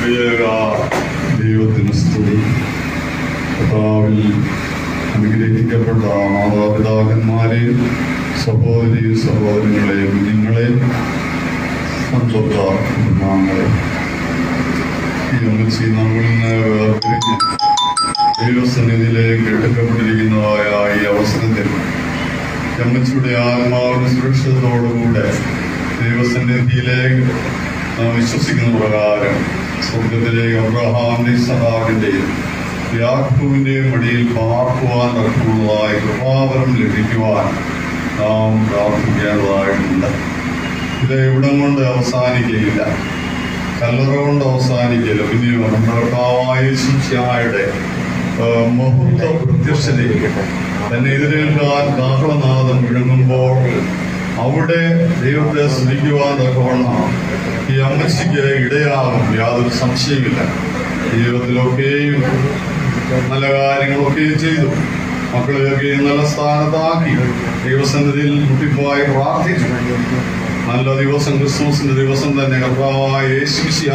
ത്രിയേക ദൈവത്തിന് സ്തുതി കർത്താവിൽ അനുഗ്രഹിക്കപ്പെട്ട മാതാപിതാക്കന്മാരെയും സഹോദരി സഹോദരങ്ങളെയും കുഞ്ഞുങ്ങളെയും സന്തോഷ കുടുംബാംഗങ്ങളെ ഈ അമ്മച്ചി നമ്മളിൽ നിന്ന് വേർപിരിഞ്ഞ് ദൈവസന്നിധിയിലേക്ക് എടുക്കപ്പെട്ടിരിക്കുന്നതായ ഈ അവസരത്തിൽ അമ്മച്ചിയുടെ ആത്മാവിന് സുരക്ഷിതത്തോടുകൂടെ ദൈവസന്നിധിയിലേക്ക് നാം വിശ്വസിക്കുന്ന പ്രകാരം സ്വർഗത്തിലേക്ക് അബ്രഹാമിന്റെ സഹാബിന്റെയും യാക്കൂവിന്റെയും മടിയിൽ പാർക്കുവാൻ നടക്കുന്നതായ കൃപാവരം ലഭിക്കുവാൻ നാം പ്രാർത്ഥിക്കേണ്ടതായിട്ടുണ്ട് ഇത് ഇവിടം കൊണ്ട് അവസാനിക്കുകയില്ല കല്ലറ കൊണ്ട് അവസാനിക്കില്ല പിന്നെയോ നമ്മുടെ കർത്താവായ ശിക്ഷായുടെ മുഹൂർത്ത പ്രത്യക്ഷതയിൽ തന്നെ എതിരേൽക്കാൻ കാഹളനാഥം വിഴുങ്ങുമ്പോൾ അവിടെ ദൈവത്തെ സ്തുതിക്കുവാൻ തക്കവണ്ണം ഈ അമ്മച്ചിക്ക് ഇടയാകും യാതൊരു സംശയമില്ല ജീവിതത്തിലൊക്കെയും നല്ല കാര്യങ്ങളൊക്കെ ചെയ്തു മക്കളെയൊക്കെ നല്ല സ്ഥാനത്താക്കി ദൈവസന്നിധിയിൽ മുട്ടിപ്പോയി പ്രാർത്ഥിച്ചു നല്ല ദിവസം ക്രിസ്മസിന്റെ ദിവസം തന്നെ കർത്താവായ യേശുശിയ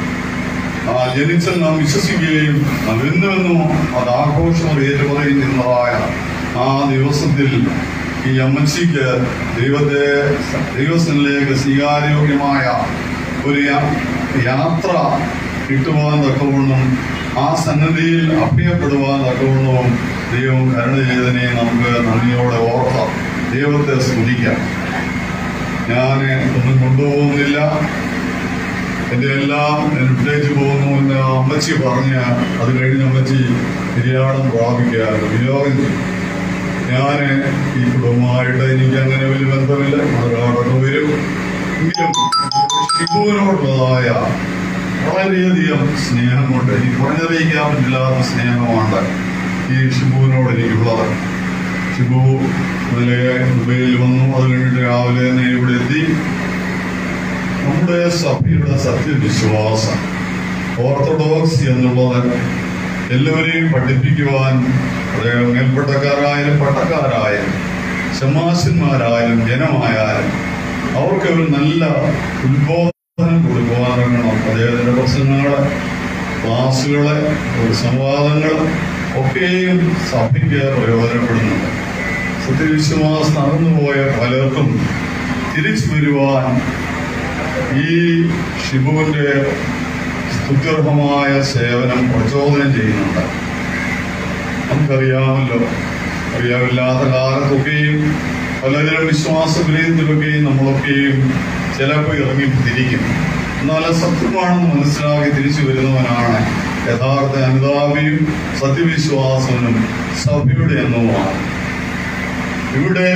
ആ ജനിച്ചെന്ന് നാം വിശ്വസിക്കുകയും അതെന്നുവെന്നും അത് ആഘോഷം ഏറ്റുപറയുന്നതായ ആ ദിവസത്തിൽ ഈ അമ്മച്ചിക്ക് ദൈവത്തെ ദൈവസ്ഥനിലേക്ക് സ്വീകാര്യോഗ്യമായ ഒരു യാ- യാത്ര കിട്ടുവാൻ തക്കവണ്ണം ആ സന്നദ്ധിയിൽ അഭയപ്പെടുവാൻ തക്കവണ്ണവും ദൈവം കരുണ ചെയ്തതിനെ നമുക്ക് നന്ദിയോടെ ഓർക്കാം ദൈവത്തെ സ്തുതിക്കാം ഞാൻ ഒന്നും കൊണ്ടുപോകുന്നില്ല എന്റെ എല്ലാം ഞാൻ വിട്ടേച്ച് പോകുന്നു എന്ന് അമ്മച്ചി പറഞ്ഞ അത് കഴിഞ്ഞ് അമ്മച്ചി നിര്യാണം പ്രാപിക്കാൻ വിയോഗം ചെയ്തു ഞാൻ ഈ കുടുംബമായിട്ട് എനിക്ക് അങ്ങനെ വലിയ ബന്ധമില്ല മറുകാടൊക്കെ വരും എങ്കിലും ഷിബുവിനോടുള്ളതായ വളരെയധികം സ്നേഹം കൊണ്ട് എനിക്ക് പറഞ്ഞറിയിക്കാൻ പറ്റില്ലാത്ത സ്നേഹമാണ് ഈ ഷിബുവിനോട് എനിക്കുള്ളത് ഷിബു ഇന്നലെ ദുബൈയിൽ വന്നു അത് കഴിഞ്ഞിട്ട് രാവിലെ തന്നെ ഇവിടെ എത്തി നമ്മുടെ സഭയുടെ സത്യവിശ്വാസം ഓർത്തഡോക്സ് എന്നുള്ളത് എല്ലാവരെയും പഠിപ്പിക്കുവാൻ അദ്ദേഹം മേൽപ്പട്ടക്കാരായാലും പട്ടക്കാരായാലും ശമാശന്മാരായാലും ജനമായാലും അവർക്ക് ഒരു നല്ല ഉത്ബോധനം കൊടുക്കുവാനിറങ്ങണം അദ്ദേഹത്തിന്റെ പ്രസംഗങ്ങള് ക്ലാസ്സുകള് ഒരു സംവാദങ്ങൾ ഒക്കെയും സഭയ്ക്ക് പ്രയോജനപ്പെടുന്നുണ്ട് സത്യവിശ്വാസം നടന്നുപോയ പലർക്കും തിരിച്ചു വരുവാൻ ഈ ഷിബുവിന്റെ സ്തുത്യർഹമായ സേവനം പ്രചോദനം ചെയ്യുന്നുണ്ട് നമുക്കറിയാമല്ലോ അറിയാമില്ലാത്ത കാലത്തൊക്കെയും പലതരം വിശ്വാസ വിലയത്തിലൊക്കെയും നമ്മളൊക്കെയും ചിലപ്പോൾ ഇറങ്ങി തിരിക്കും എന്നാൽ അത് സത്യമാണെന്ന് മനസ്സിലാക്കി തിരിച്ചു വരുന്നവനാണ് യഥാർത്ഥ അനുതാപിയും സത്യവിശ്വാസനും സഭയുടെ എണ്ണവുമാണ് ഇവിടെ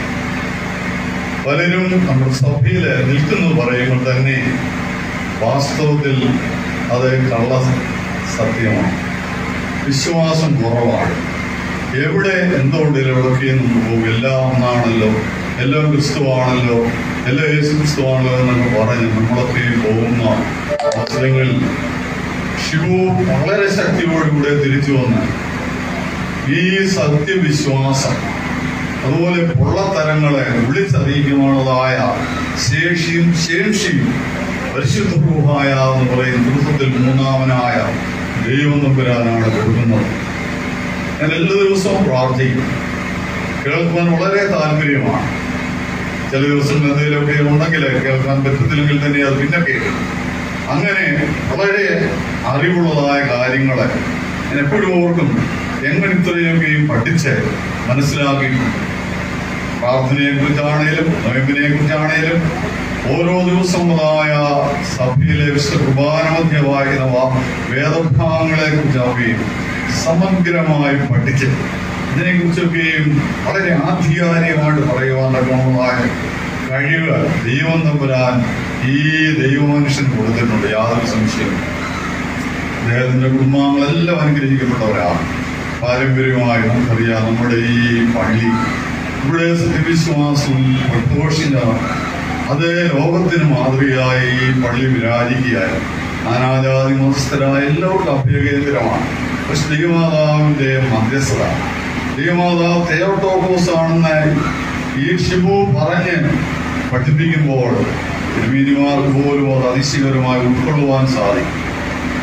പലരും നമ്മുടെ സഭയിൽ നിൽക്കുന്നു പറയുമ്പോൾ തന്നെ വാസ്തവത്തിൽ അത് കള്ള സത്യമാണ് വിശ്വാസം കുറവാണ് എവിടെ എന്തുകൊണ്ടില്ല എവിടെയൊക്കെ നമ്മൾ പോകും എല്ലാം ഒന്നാണല്ലോ എല്ലാം ക്രിസ്തുവാണല്ലോ എല്ലാം യേശു ക്രിസ്തുവാണല്ലോ എന്നൊക്കെ പറഞ്ഞ് നമ്മളൊക്കെ പോകുന്ന അവസരങ്ങളിൽ ശിവു വളരെ ശക്തിയോടുകൂടെ തിരിച്ചു വന്ന് ഈ സത്യവിശ്വാസം അതുപോലെ പൊള്ളത്തരങ്ങളെ വിളിച്ചറിയിക്കുവാനുള്ളതായ ശേഷിയും ശേഷിയും പരിശുദ്ധ പ്രൂഹായ എന്ന് പറയുന്ന ദിവസത്തിൽ മൂന്നാമനായ ദൈവം നമ്പുരാനാണ് കൊടുക്കുന്നത് ഞാൻ എല്ലാ ദിവസവും പ്രാർത്ഥിക്കും കേൾക്കുവാൻ വളരെ താല്പര്യമാണ് ചില ദിവസം എന്തെങ്കിലുമൊക്കെ ഉണ്ടെങ്കിൽ കേൾക്കാൻ പറ്റത്തില്ലെങ്കിൽ തന്നെ അത് പിന്നെ കേൾക്കും അങ്ങനെ വളരെ അറിവുള്ളതായ കാര്യങ്ങളെ ഞാൻ എപ്പോഴും ഓർക്കും എങ്ങനെ ഇത്രയൊക്കെയും പഠിച്ച് മനസ്സിലാക്കിയിട്ടുണ്ട് പ്രാർത്ഥനയെ കുറിച്ചാണേലും നോയമ്പിനെ കുറിച്ചാണേലും ഓരോ ദിവസമുള്ളതായ സഭയിലെ വിശുദ്ധ കുർബാന മധ്യ വായിക്കുന്ന വാ- വേദഭാഗങ്ങളെ കുറിച്ചൊക്കെയും സമഗ്രമായി പഠിച്ച് ഇതിനെ കുറിച്ചൊക്കെയും വളരെ ആധികാരികമായിട്ട് പറയുവാൻ തക്കമുള്ളതായ കഴിവ് ദൈവം തമ്പുരാൻ ഈ ദൈവമനുഷ്യന് കൊടുത്തിട്ടുണ്ട് യാതൊരു സംശയവും അദ്ദേഹത്തിന്റെ കുടുംബാംഗങ്ങളെല്ലാം അനുഗ്രഹിക്കപ്പെട്ടവരാണ് പാരമ്പര്യമായി നമുക്കറിയാം നമ്മുടെ ഈ പള്ളി ഇവിടെ സത്യവിശ്വാസം പ്രഘോഷിച്ച അത് ലോകത്തിന് മാതൃകയായി ഈ പള്ളി വിരാജിക്കുകയായി നാനാജാതി മതസ്ഥരായ എല്ലാവർക്കും അഭ്യകേന്ദ്രമാണ് പക്ഷെ ദൈവമാതാവിന്റെ മധ്യസ്ഥത ദൈവമാതാവ് തേവട്ടോക്കോസ് ആണെന്ന് ഈ ഷിബു പറഞ്ഞ് പഠിപ്പിക്കുമ്പോൾ തിരുമേനിമാർക്ക് പോലും അത് അതിശയകരമായി ഉൾക്കൊള്ളുവാൻ സാധിക്കും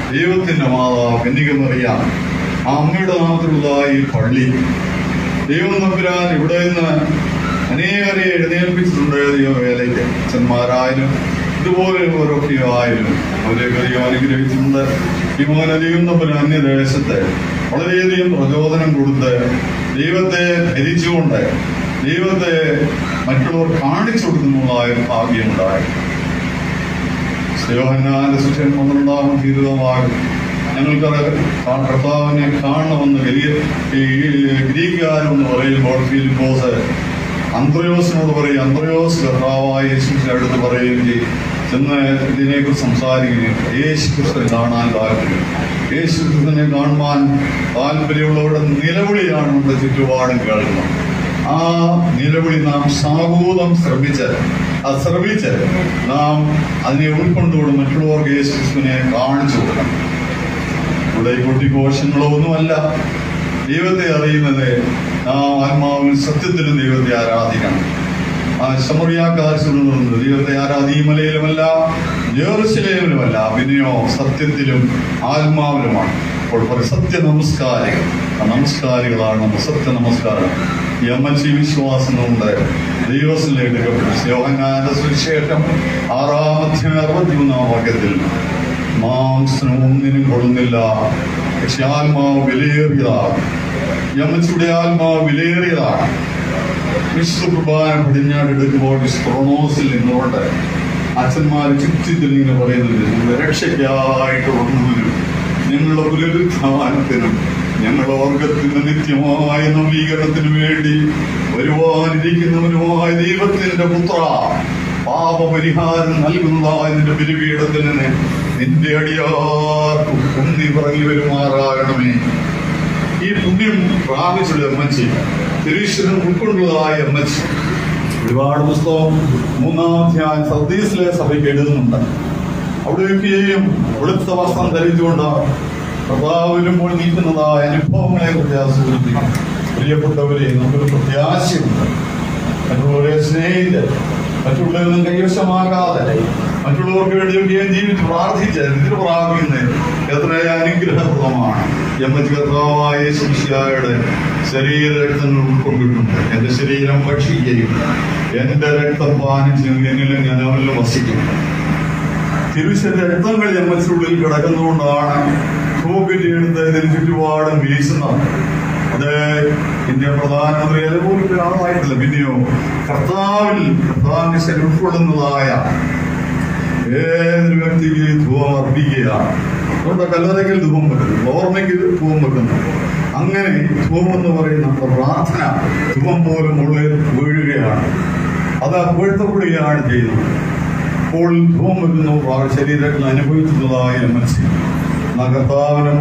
ദൈവത്തിന്റെ മാതാവ് കന്യകമറിയ ആ അമ്മയുടെ നാമത്തിലുള്ള ഈ പള്ളി ദൈവം തമ്പുരാൻ ഇവിടെ നിന്ന് അനേകരെ എഴുന്നേൽപ്പിച്ചിട്ടുണ്ട് ദൈവവേലയ്ക്ക് അച്ഛന്മാരായാലും ഇതുപോലെ ഓരോക്കെയോ ആയാലും അവരെയൊക്കെ ദൈവം അനുഗ്രഹിച്ചിട്ടുണ്ട് ഈ മോനെ ദൈവം തമ്മിൽ അന്യദേശത്ത് വളരെയധികം പ്രചോദനം കൊടുത്ത് ദൈവത്തെ ധരിച്ചുകൊണ്ട് ദൈവത്തെ മറ്റുള്ളവർ കാണിച്ചു കൊടുക്കുന്നതായ ഒരു ഭാഗ്യമുണ്ടായി യോഹന്നാന്റെ ശിഷ്യൻ പന്ത്രണ്ടാം ജീവിതമാകും ഞങ്ങൾക്ക് കർത്താവിനെ കാണണമെന്ന് വലിയ ഈ ഗ്രീക്കുകാരും എന്ന് പറയുമ്പോൾ ഫിലിപ്പോസ് അന്ത്രയോസിനോട് പറയും അന്ത്രയോസ് കർത്താവായ യേശുവിന്റെ അടുത്ത് പറയുകയും ചെയ്യും ചെന്ന് ഇതിനെക്കുറിച്ച് സംസാരിക്കുകയും യേശു ക്രിസ്തുവിനെ കാണാൻ താല്പര്യം യേശു ക്രിസ്തുവിനെ കാണുവാൻ താല്പര്യമുള്ളവരുടെ നിലവിളിയാണ് നമ്മുടെ ചുറ്റുപാടും കേൾക്കുന്നത് ആ നിലവിളി നാം സാഹൂതം ശ്രമിച്ച് അത് ശ്രമിച്ച് നാം അതിനെ ഉൾക്കൊണ്ടുകൊണ്ട് മറ്റുള്ളവർക്ക് യേശു ക്രിസ്തുവിനെ കാണിച്ചു കൊടുക്കണം ഇവിടെ ഈ കുട്ടിഘോഷങ്ങളോ ഒന്നുമല്ല ദൈവത്തെ അറിയുന്നത് നാം ആത്മാവിൽ സത്യത്തിലും ദൈവത്തെ ആരാധിക്കണം ആ ശമറിയാക്കാർ ചൊല്ലുന്നത് ദൈവത്തെ ആരാധി ഈ മലയിലുമല്ല ജെറുസലേമിലുമല്ല പിന്നെയോ സത്യത്തിലും ആത്മാവിലുമാണ് അപ്പോൾ ഒരു സത്യ നമസ്കാരികൾ ആ നമസ്കാരികളാണ് നമ്മൾ സത്യ നമസ്കാരം ഈ അമ്മച്ചി വിശ്വാസം കൊണ്ട് ദൈവത്തിൽ എടുക്കപ്പെട്ടു യോഹന്നാന്റെ സുവിശേഷം ആറാമധ്യം അറുപത്തിമൂന്നാം വാക്യത്തിൽ മാംസം ഒന്നിനും കൊള്ളുന്നില്ല പക്ഷെ ആത്മാവ് വിലയേറിയതാണ് ഈ അമ്മച്ചിയുടെ ആത്മാവ് വിലയേറിയതാണ് വിശുദ്ധ കുർബാന പടിഞ്ഞാട് എടുക്കുമ്പോൾ ക്രോണോസിൽ നിന്നുകൊണ്ട് അച്ഛന്മാർ ചുറ്റിത്തിൽ ഇങ്ങനെ പറയുന്നത് നിങ്ങളുടെ രക്ഷയ്ക്കായിട്ട് വന്നതിനും ഞങ്ങളുടെ പുനരുത്ഥാനത്തിനും ഞങ്ങളുടെ വർഗത്തിന്റെ നിത്യമായ നവീകരണത്തിനു വേണ്ടി വരുവാനിരിക്കുന്നവനുമായ ദൈവത്തിന്റെ പുത്ര പാപപരിഹാരം നൽകുന്നതായ നിന്റെ ബലിപീഠത്തിൽ നിന്ന് നിന്റെ അടിയാർക്ക് കുന്നി പറങ്ങി വരുമാറാകണമേ ഈ പുണ്യം പ്രാപിച്ചുള്ള അമ്മച്ചി തിരീശ്വരൻ ഉൾക്കൊണ്ടതായ അമ്മച്ചി ഒരുപാട് പുസ്തകം മൂന്നാം അധ്യായം സർദീസിലെ സഭയ്ക്ക് എഴുതുന്നുണ്ട് അവിടെയൊക്കെയും വെളുത്ത വസ്ത്രം ധരിച്ചുകൊണ്ട് കർത്താവ് വരുമ്പോൾ നീക്കുന്നതായ അനുഭവങ്ങളെ കുറിച്ച് ആസ്വദിക്കും പ്രിയപ്പെട്ടവരെ നമുക്കൊരു പ്രത്യാശയുണ്ട് മറ്റുള്ളവരെ സ്നേഹിച്ച് മറ്റുള്ളവരൊന്നും കൈവശമാകാതെ മറ്റുള്ളവർക്ക് വേണ്ടിയൊക്കെയും ജീവിച്ച് പ്രാർത്ഥിച്ച് ഇതിന് പ്രാപിക്കുന്നത് എത്ര അനുഗ്രഹപ്രദമാണ് എമ്മച്ച് കർത്താവായ ശിഷ്യായുടെ ശരീര രക്തങ്ങൾ ഉൾക്കൊണ്ടിട്ടുണ്ട് എന്റെ ശരീരം ഭക്ഷിക്കുകയും എന്റെ രക്തം പാനം ചെയ്യും എന്നിലും ഞാൻ അവരിലും വസിക്കും തിരുശന്റെ രക്തങ്ങൾ എമ്മച്ചുള്ളിൽ കിടക്കുന്നതുകൊണ്ടാണ് കോവിഡ് എടുത്ത് ഇതിന് ചുറ്റുപാടും വീശുന്നത് അത് ഇന്ത്യ പ്രധാനമന്ത്രി അതുപോലെ ഒരാളായിട്ടില്ല പിന്നെയോ കർത്താവിൽ കർത്താവിന്റെ ശരീരം ഉൾക്കൊള്ളുന്നതായ ഏതൊരു വ്യക്തിക്ക് ധൂപം അർപ്പിക്കുകയാണ് നമ്മുടെ കല്ലറയ്ക്കൽ ധൂപം വെക്കുന്നു ഓർമ്മയ്ക്ക് ധൂപം വെക്കുന്നു അങ്ങനെ ധൂപം എന്ന് പറയുന്ന നമ്മുടെ പ്രാർത്ഥന ധൂപം പോലും ഉള്ളിൽ വീഴുകയാണ് അത് പുഴുത്തപ്പെടുകയാണ് ചെയ്യുന്നത് അപ്പോൾ ധൂപം വെക്കുന്നു ആ ശരീരത്തിൽ അനുഭവിക്കുന്നതായ മനസ്സിൽ കർത്താവിന്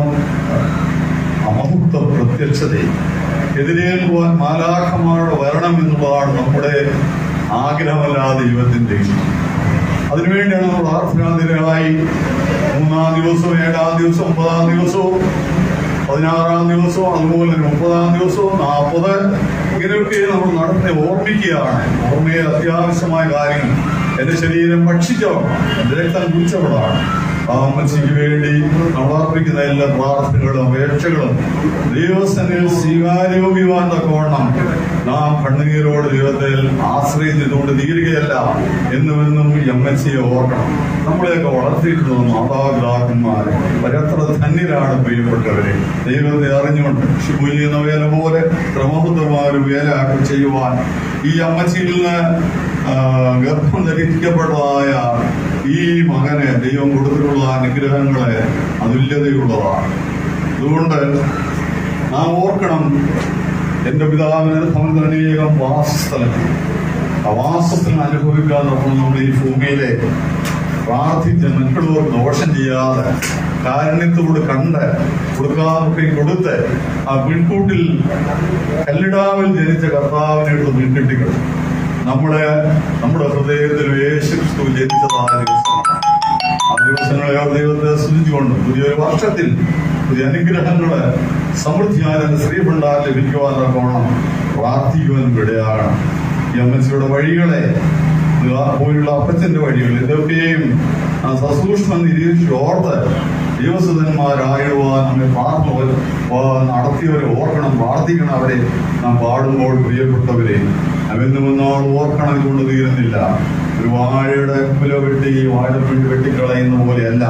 അമമുക്ത പ്രത്യക്ഷതയും എതിരേൽക്കുവാൻ മാലാഖമാരുടെ വരണം എന്നുള്ളതാണ് നമ്മുടെ ആഗ്രഹമല്ലാതെ ദൈവത്തിന്റെ ഇഷ്ടം അതിനുവേണ്ടിയാണ് നമ്മൾ പ്രാർത്ഥനാതിരായി മൂന്നാം ദിവസവും ഏഴാം ദിവസവും ഒമ്പതാം ദിവസവും പതിനാറാം ദിവസവും അതുപോലെ തന്നെ മുപ്പതാം ദിവസവും നാൽപ്പത് ഇങ്ങനെയൊക്കെ നമ്മൾ നടത്തി ഓർമ്മിക്കുകയാണ് ഓർമ്മയിൽ അത്യാവശ്യമായ കാര്യങ്ങൾ എന്റെ ശരീരം ഭക്ഷിച്ചവളാണ് എന്റെ രക്തം കുടിച്ചവളാണ് ആ അമ്മച്ചിക്ക് വേണ്ടി നമ്മൾ അർപ്പിക്കുന്ന എല്ലാ പ്രാർത്ഥനകളും അപേക്ഷകളും ദൈവസനിൽ സ്വീകാര്യോഗ്യവാൻ തക്കവണ്ണം നാം കണ്ണുനീരോട് ദൈവത്തിൽ ആശ്രയിച്ചുകൊണ്ട് തീരുകയല്ല എന്നുമെന്നും ഈ അമ്മച്ചിയെ ഓർക്കണം നമ്മളെയൊക്കെ വളർത്തിയിട്ടുള്ള മാതാപിതാക്കന്മാരെ പരത്ര ധന്യരാണ് പ്രിയപ്പെട്ടവരെ ദൈവത്തെ അറിഞ്ഞുകൊണ്ട് ഷിബു ചെയ്യുന്ന വേല പോലെ ക്രമബദ്ധമായ ഒരു വേല ചെയ്യുവാൻ ഈ അമ്മച്ചിയിൽ നിന്ന് ആ, ഗർഭം ധരിക്കപ്പെട്ടതായ ഈ മകന് ദൈവം കൊടുത്തിട്ടുള്ള അനുഗ്രഹങ്ങളെ അതുല്യതയുള്ളതാണ് അതുകൊണ്ട് നാം ഓർക്കണം എന്റെ പിതാവിന് ഭവനത്തിൽ അനേകം വാസസ്ഥലം ആ വാസസ്ഥലം അനുഭവിക്കാൻ നമ്മൾ ഈ ഭൂമിയിലെ പ്രാർത്ഥിച്ച് മറ്റുള്ളവർ ദോഷം ചെയ്യാതെ കാരുണ്യത്തോട് കണ്ട് കൊടുക്കാതൊക്കെ കൊടുത്ത് ആ പിൻകൂട്ടിൽ കല്ലിടാവിൽ ജനിച്ച കർത്താവിനായിട്ട് മുൻകെട്ടികൾ നമ്മളെ നമ്മുടെ ഹൃദയത്തിൽ യേശു ക്രിസ്തു ജനിച്ചതായ ദിവസമാണ് ആ ദിവസങ്ങളെ ആ ദൈവത്തെ സ്തുതിച്ചുകൊണ്ട് പുതിയൊരു വർഷത്തിൽ പുതിയ അനുഗ്രഹങ്ങള് സമൃദ്ധിയായ തന്റെ ശ്രീപിണ്ടാർ ലഭിക്കുവാൻ തക്കവണ്ണം പ്രാർത്ഥിക്കുവാനും ഇടയാണ് ഈ അമ്മച്ചിയുടെ വഴികളെ പോലുള്ള അപ്പച്ചന്റെ വഴികൾ ഇതൊക്കെയും ആ സസൂക്ഷ്മം നിരീക്ഷിച്ച് ഓർത്ത് ദൈവസുതന്മാരായിടുവാൻ നമ്മെ പ്രാർത്ഥന നടത്തിയവരെ ഓർക്കണം പ്രാർത്ഥിക്കണം അവരെ നാം പാടുമ്പോൾ പ്രിയപ്പെട്ടവരെ അവന്ന് വന്നാൾ ഓർക്കണം ഇതുകൊണ്ട് തീരുന്നില്ല ഒരു വാഴയുടെ കുല വെട്ടി വാഴപ്പിണ്ടി വെട്ടിക്കളയുന്ന പോലെയല്ല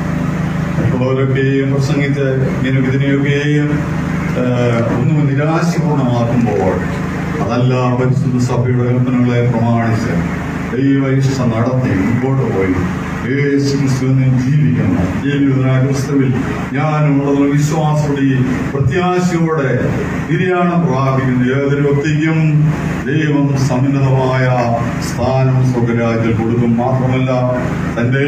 മറ്റുള്ളവരൊക്കെയും പ്രസംഗിച്ച് ഇങ്ങനെ ഇതിനെയൊക്കെയും ഏഹ്, ഒന്ന് നിരാശപൂർണമാക്കുമ്പോൾ അതല്ല പരിശുദ്ധ സഭയുടെ കൽപ്പനകളെ പ്രമാണിച്ച് ദൈവ ഇഷ്ട നടത്തി മുമ്പോട്ട് പോയി യേശു ക്രിസ്തുവിനെ ജീവിക്കണം ജീവിതനായ ക്രിസ്തുവിൽ ഞാനുള്ളതിന് വിശ്വാസത്തോടെ പ്രത്യാശയോടെ നിര്യാണം പ്രാപിക്കുന്ന ഏതൊരു വ്യക്തിക്കും ദൈവം സമുന്നതമായ സ്ഥാനം സ്വർഗരാജ്യത്തിൽ കൊടുക്കും മാത്രമല്ല തന്റെ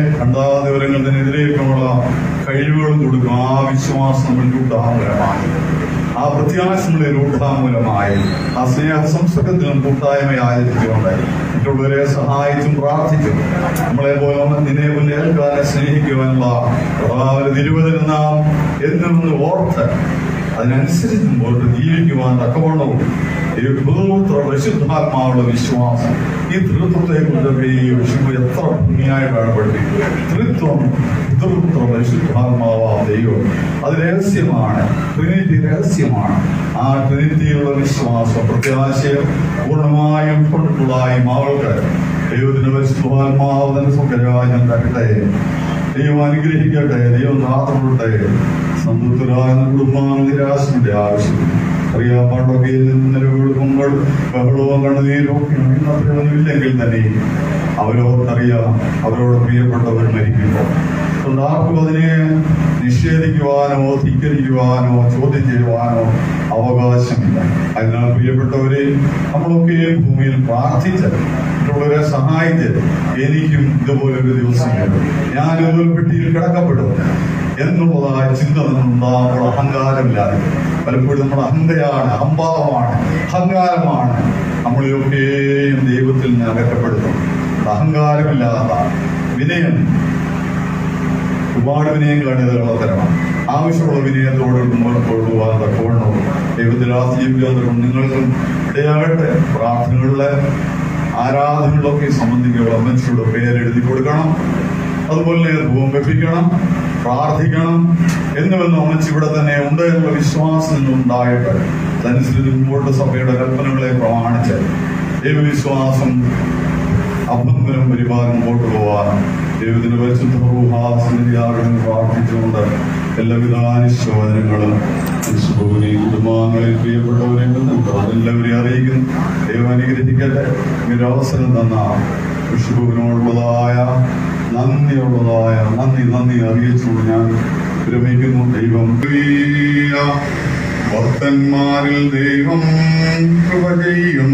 കണ്ടാതിവരങ്ങൾക്കെതിരേക്കുള്ള കഴിവുകളും കൊടുക്കും ആ വിശ്വാസം നമ്മൾ രൂഢാമൂലമായി ആ പ്രത്യാശ നമ്മളെ രൂഢാമൂലമായി ആ സ്നേഹ സംസ്കൃതത്തിലും കൂട്ടായ്മയായിരിക്കുന്നുണ്ട് മറ്റുള്ളവരെ സഹായിച്ചും പ്രാർത്ഥിച്ചും നമ്മളെ പോലെ നിന്നെ പോലെ ഏൽക്കാനെ സ്നേഹിക്കുവാനുള്ള കർത്താവിന്റെ തിരുവചനം നാം എന്നും ഓർത്ത് അതിനനുസരിച്ച് മുമ്പോട്ട് ജീവിക്കുവാൻ തക്കവണ്ണവും ഈ പുതുപുത്ര പരിശുദ്ധാത്മാവുള്ള വിശ്വാസം ഈ തൃത്വത്തെ കുറിച്ചൊക്കെ ഈ വിഷു എത്ര ഭംഗിയായിട്ടാണ് പഠിപ്പിക്കുന്നത് തൃത്വം പിതൃപുത്ര പരിശുദ്ധാത്മാവാ ദൈവം അത് രഹസ്യമാണ് ട്രിനിറ്റി രഹസ്യമാണ് ആ ട്രിനിറ്റിയിലുള്ള വിശ്വാസം പ്രത്യാശയം പൂർണ്ണമായും കൊണ്ടിട്ടുള്ള ഈ മകൾക്ക് ദൈവത്തിന്റെ പരിശുദ്ധാത്മാവ് തന്നെ സുഖരാജ്യം തരട്ടെ ദൈവം അനുഗ്രഹിക്കട്ടെ ദൈവം നാഥപ്പെടട്ടെ സന്തുഷ്ടരായ കുടുംബാണ് നിരാശയുടെ ആവശ്യം അറിയാം പണ്ടൊക്കെ ഇന്നലെ വെളുക്കുമ്പോൾ ബഹളവും കണ്ണുനീരും ഒക്കെ അത്രയൊന്നും ഇല്ലെങ്കിൽ തന്നെ അവരോർക്കറിയാം അവരോട് പ്രിയപ്പെട്ടവർ മരിക്കുമ്പോൾ അതുകൊണ്ട് ആർക്കും അതിനെ നിഷേധിക്കുവാനോ ധിക്കരിക്കുവാനോ ചോദ്യം ചെയ്യുവാനോ അവകാശമില്ല അതിനാൽ പ്രിയപ്പെട്ടവരെ നമ്മളൊക്കെ ഭൂമിയിൽ പ്രാർത്ഥിച്ച് മറ്റുള്ളവരെ സഹായിച്ച് എനിക്കും ഇതുപോലൊരു ദിവസം വരും ഞാൻ ഇതുപോലെ പെട്ടിയിൽ കിടക്കപ്പെടും എന്നുള്ളതായ ചിന്ത ഉണ്ടാകുമ്പോൾ അഹങ്കാരമില്ലാതെ പലപ്പോഴും നമ്മുടെ അഹന്തയാണ് അഹംഭാവമാണ് അഹങ്കാരമാണ് നമ്മളെയൊക്കെയും ദൈവത്തിൽ നിന്ന് അകറ്റപ്പെടുത്തും അഹങ്കാരമില്ലാത്ത വിനയം ഒരുപാട് വിനയങ്ങളാണ് ഇതിലുള്ള തരണം ആവശ്യമുള്ള വിനയത്തോട് മുമ്പോട്ട് കൊണ്ടുപോകാൻ തക്കവണ്ണവും ദൈവത്തിൽ ആശ്രയിക്കാൻ നിങ്ങൾക്കും ഇടയാകട്ടെ പ്രാർത്ഥനകളിലെ ആരാധനകളിലൊക്കെ സംബന്ധിക്കുക അമ്മച്ചിയുടെ പേരെഴുതി കൊടുക്കണം അതുപോലെ തന്നെ ധൂപം വെപ്പിക്കണം പ്രാർത്ഥിക്കണം എന്നുവെന്ന് അമ്മച്ചി ഇവിടെ തന്നെ ഉണ്ട് എന്നുള്ള വിശ്വാസം നിങ്ങൾ ഉണ്ടായിട്ട് അതനുസരിച്ച് മുമ്പോട്ട് സഭയുടെ കൽപ്പനകളെ പ്രമാണിച്ച് ദൈവവിശ്വാസം അഭംഗരം പരിപാലനം മുമ്പോട്ട് പോവാൻ ദൈവത്തിന്റെ പരിശുദ്ധ പ്രഭുഹാസനിധിയാകണം പ്രാർത്ഥിച്ചുകൊണ്ട് എല്ലാവിധ അനുശോചനങ്ങളും വിശുഭൂനെയും കുടുംബാംഗങ്ങളിൽ പ്രിയപ്പെട്ടവരെ എല്ലാവരെയും അറിയിക്കുന്നു ദൈവം അനുഗ്രഹിക്കട്ടെ ഇങ്ങനെ അവസരം തന്ന വിശുഭുവിനോടുള്ളതായ നന്ദിയുള്ളതായ നന്ദി നന്ദി അറിയിച്ചുകൊണ്ട് ഞാൻ വിരമിക്കുന്നു ദൈവം ഭക്തന്മാരിൽ ദൈവം കൃപ ചെയ്യും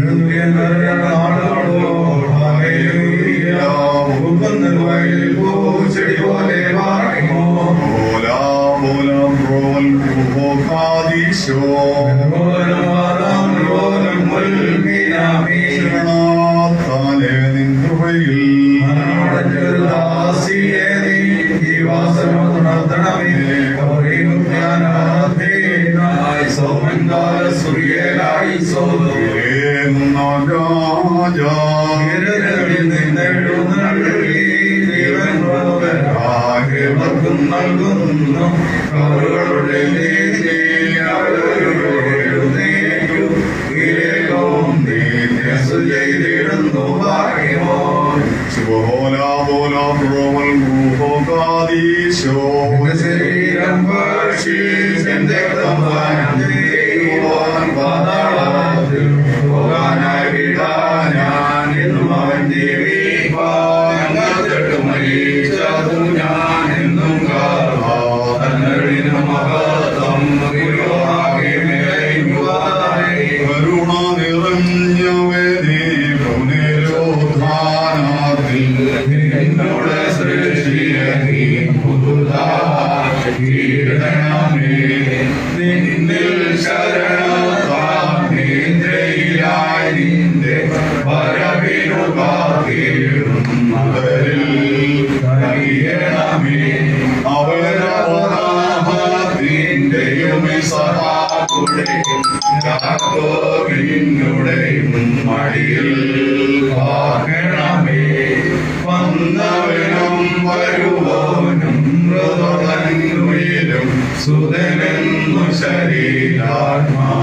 ഓലാ ഓലാം റോൽ ഭോഗാദീശോ ശരണാത്താലേ നിൻ കൃപയിൽ രാജാ നൽകുന്നു അവരുടെ ചെയ്തിടുന്നു ഭാഗ്യമോ ശുഭോലാ ബോലാ റോൽ ഭോഗാദീശോ ശരീരം ഭക്ഷിച്ചെന്റെ രക്തം ചെയ്യുവാൻ പാതാളത്തിൽ പോകാനായി വിടാൻ ഞാൻ എന്നും അവൻ ജീവിപ്പാൻ അങ്ങോട്ട് മരിച്ചതു ഞാൻ എന്നും കാർന്നും മഹത്വം ഗുരുവാകി മേയുവാനായി കരുണ നിറഞ്ഞവേ നീ പുനരോധാനാത്തിൽ എന്നോട് സൃഷ്ടിയെ നീ പുതുതാക്കിയിടണമേ. നിന്നിൽ ശരണത്തായി നിന്റെ വരവിനു കാത്തിടുന്നവരിൽ കഴിയണമേ. അവരവനാഹത്തിന്റെയും ഇസഹാക്കുടെയും യാക്കോബിനുടെയും മടിയിൽ പാർക്കണമേ വന്നവനും വരുവോനും മൃദോ സുതനെന്നു ശരീരാത്മാ